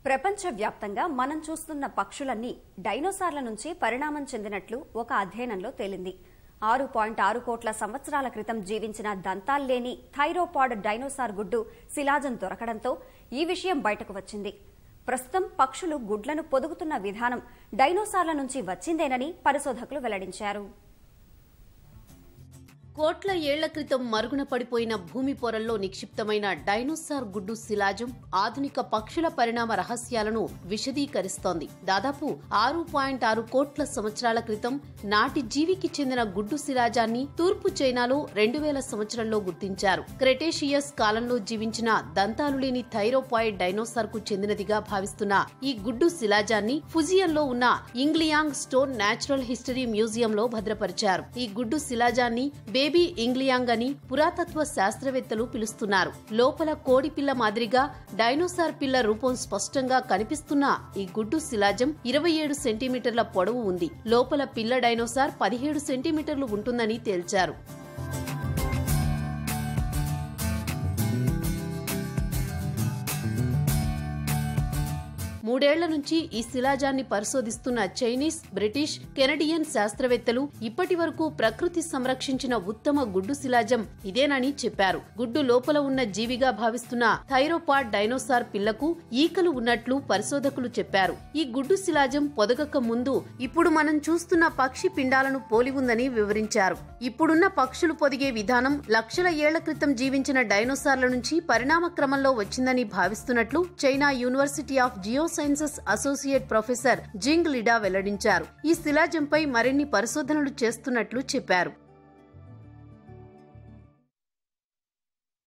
ప్రపంచవ్యాప్తంగా మనం చూస్తున్న పక్షులన్నీ డైనోసార్ల నుంచి పరిణామం చెందినట్లు ఒక అధ్యయనంలో తేలింది ఆరు పాయింట్ ఆరు కోట్ల సంవత్సరాల క్రితం జీవించిన దంతాల్లేని థైరోపాడ్ డైనోసార్ గుడ్డు శిలాజం దొరకడంతో ఈ విషయం బయటకు వచ్చింది ప్రస్తుతం పక్షులు గుడ్లను పొదుగుతున్న విధానం డైనోసార్ల నుంచి వచ్చిందేనని పరిశోధకులు వెల్లడించారు కోట్ల ఏళ్ల క్రితం మరుగున పడిపోయిన భూమి పొరల్లో నిక్షిప్తమైన డైనోసార్ గుడ్డు శిలాజం ఆధునిక పక్షుల పరిణామ రహస్యాలను విశదీకరిస్తోంది దాదాపు ఆరు పాయింట్ ఆరు కోట్ల సంవత్సరాల క్రితం నాటి జీవికి చెందిన గుడ్డు శిలాజాన్ని తూర్పు చైనాలో రెండు వేల సంవత్సరంలో గుర్తించారు క్రెటేషియస్ కాలంలో జీవించిన దంతాలు లేని థైరోపాయిడ్ డైనోసార్ కు చెందినదిగా భావిస్తున్న ఈ గుడ్డు శిలాజాన్ని ఫుజియన్లో ఉన్న ఇంగ్లియాంగ్ స్టోన్ నేచురల్ హిస్టరీ మ్యూజియంలో భద్రపరిచారు ఈ గుడ్డు శిలాజాన్ని బేబీ ఇంగ్లియాంగ్ అని పురాతత్వ శాస్త్రవేత్తలు పిలుస్తున్నారు లోపల కోడి పిల్ల మాదిరిగా డైనోసార్ పిల్ల రూపం స్పష్టంగా కనిపిస్తున్న ఈ గుడ్డు శిలాజం ఇరవై ఏడు సెంటీమీటర్ల పొడవు ఉంది లోపల పిల్ల డైనోసార్ పదిహేడు సెంటీమీటర్లు ఉంటుందని తేల్చారు మూడేళ్ల నుంచి ఈ శిలాజాన్ని పరిశోధిస్తున్న చైనీస్ బ్రిటిష్ కెనడియన్ శాస్త్రవేత్తలు ఇప్పటి వరకు ప్రకృతి సంరక్షించిన ఉత్తమ గుడ్డు శిలాజం ఇదేనని చెప్పారు గుడ్డు లోపల ఉన్న జీవిగా భావిస్తున్న థైరోపాడ్ డైనోసార్ పిల్లకు ఈకలు ఉన్నట్లు పరిశోధకులు చెప్పారు ఈ గుడ్డు శిలాజం పొదగక ముందు ఇప్పుడు మనం చూస్తున్న పక్షి పిండాలను పోలి ఉందని వివరించారు ఇప్పుడున్న పక్షులు పొదిగే విధానం లక్షల ఏళ్ల క్రితం జీవించిన డైనోసార్ల నుంచి పరిణామ క్రమంలో వచ్చిందని భావిస్తున్నట్లు China university of geosciences associate professor Jing Lida వెల్లడించారు ఈ శిలాజంపై మరిన్ని పరిశోధనలు చేస్తున్నట్లు చెప్పారు